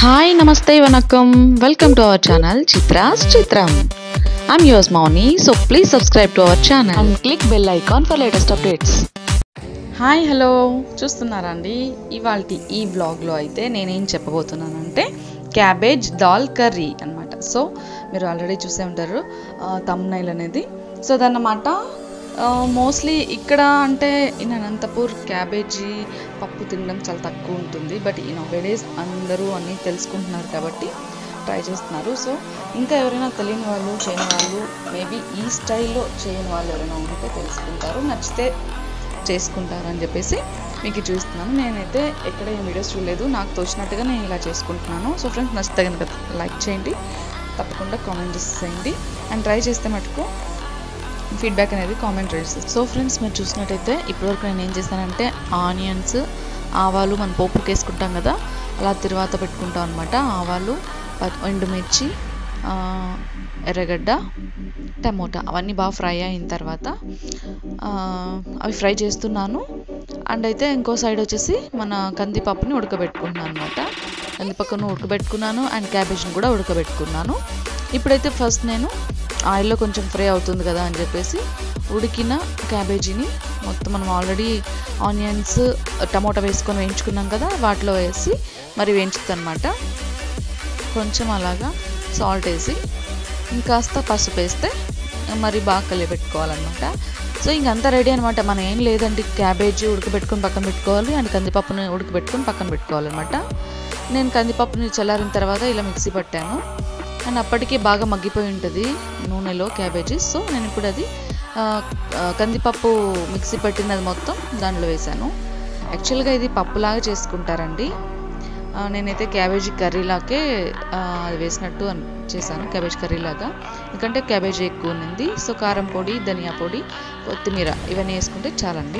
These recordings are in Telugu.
హాయ్ నమస్తే వనక్కం welcome to our channel Chitras Chitram I'm yours Mouni so please subscribe to our channel and click bell icon for latest updates hi hello చూస్తున్నారా అండి ఇవాళ ఈ బ్లాగ్లో అయితే నేనేం చెప్పబోతున్నానంటే క్యాబేజ్ దాల్ కర్రీ అన్నమాట సో మీరు ఆల్రెడీ చూసే ఉంటారు తమ్నైల్ అనేది సో దన్నమాట మోస్ట్లీ ఇక్కడ అంటే ఇన్ అనంతపూర్ క్యాబేజీ పప్పు తినడం చాలా తక్కువ ఉంటుంది బట్ ఈ డేస్ అందరూ అన్నీ తెలుసుకుంటున్నారు కాబట్టి ట్రై చేస్తున్నారు సో ఇంకా ఎవరైనా తెలియని వాళ్ళు చేయని వాళ్ళు మేబీ ఈ స్టైల్లో చేయని వాళ్ళు ఎవరైనా ఉంటే తెలుసుకుంటారు నచ్చితే చేసుకుంటారు అని చెప్పేసి మీకు చూస్తున్నాను నేనైతే ఎక్కడ ఏం వీడియోస్ చూడలేదు నాకు తోచినట్టుగా నేను ఇలా చేసుకుంటున్నాను సో ఫ్రెండ్స్ నచ్చితే కనుక లైక్ చేయండి తప్పకుండా కామెంట్ చేసేయండి అండ్ ట్రై చేస్తే మటుకు ఫీడ్బ్యాక్ అనేది కామెంట్ చేస్తుంది సో ఫ్రెండ్స్ మీరు చూసినట్టయితే ఇప్పటివరకు నేను ఏం చేశానంటే ఆనియన్స్ ఆవాలు మనం పోపుకి వేసుకుంటాం కదా అలా తిరువాత పెట్టుకుంటాం అనమాట ఆవాలు ప- ఎండుమిర్చి ఆ, ఎర్రగడ్డ టమోటా అవన్నీ బాగా ఫ్రై అయిన తర్వాత ఆ, అవి ఫ్రై చేస్తున్నాను అండ్ అయితే ఇంకో సైడ్ వచ్చేసి మన కందిపప్పుని ఉడకబెట్టుకుంటున్నాను అనమాట కందిపప్పును ఉడకబెట్టుకున్నాను అండ్ క్యాబేజ్ని కూడా ఉడకబెట్టుకున్నాను ఇప్పుడైతే ఫస్ట్ నేను ఆయిల్లో కొంచెం ఫ్రై అవుతుంది కదా అని చెప్పేసి ఉడికిన క్యాబేజీని మొత్తం మనం ఆల్రెడీ ఆనియన్స్ టమోటా వేసుకొని వేయించుకున్నాం కదా వాటిలో వేసి మరి వేయించుతుంది అనమాట కొంచెం అలాగా సాల్ట్ వేసి ఇంకాస్త పసుపు వేస్తే మరి బాగా కలిపెట్టుకోవాలన్నమాట సో ఇంకంతా రెడీ అనమాట మనం ఏం లేదండి క్యాబేజీ ఉడకబెట్టుకొని పక్కన పెట్టుకోవాలి అండ్ కందిపప్పుని ఉడకబెట్టుకొని పక్కన పెట్టుకోవాలన్నమాట నేను కందిపప్పుని చల్లారిన తర్వాత ఇలా మిక్సీ పట్టాను అండ్ అప్పటికే బాగా మగ్గిపోయి ఉంటుంది నూనెలో క్యాబేజీ సో నేను ఇప్పుడు అది ఆ, ఆ, కందిపప్పు మిక్సీ పట్టినది మొత్తం దాంట్లో వేశాను యాక్చువల్గా ఇది పప్పులాగా చేసుకుంటారండి ఆ, నేనైతే క్యాబేజీ కర్రీలాగే ఆ, అది వేసినట్టు అన్- చేశాను క్యాబేజ్ కర్రీలాగా ఎందుకంటే క్యాబేజీ ఎక్కువ ఉన్నింది సో కారం పొడి ధనియా పొడి కొత్తిమీర ఇవన్నీ వేసుకుంటే చాలండి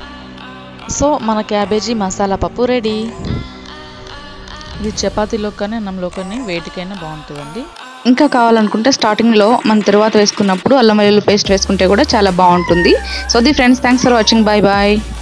సో మన క్యాబేజీ మసాలా పప్పు రెడీ ఇది చపాతీలో కానీ అన్నంలో కానీ వేటికైనా బాగుంటుందండి ఇంకా కావాలనుకుంటే స్టార్టింగ్లో మనం తర్వాత వేసుకున్నప్పుడు అల్లం వెల్లుల్లి పేస్ట్ వేసుకుంటే కూడా చాలా బాగుంటుంది so the friends thanks for watching bye bye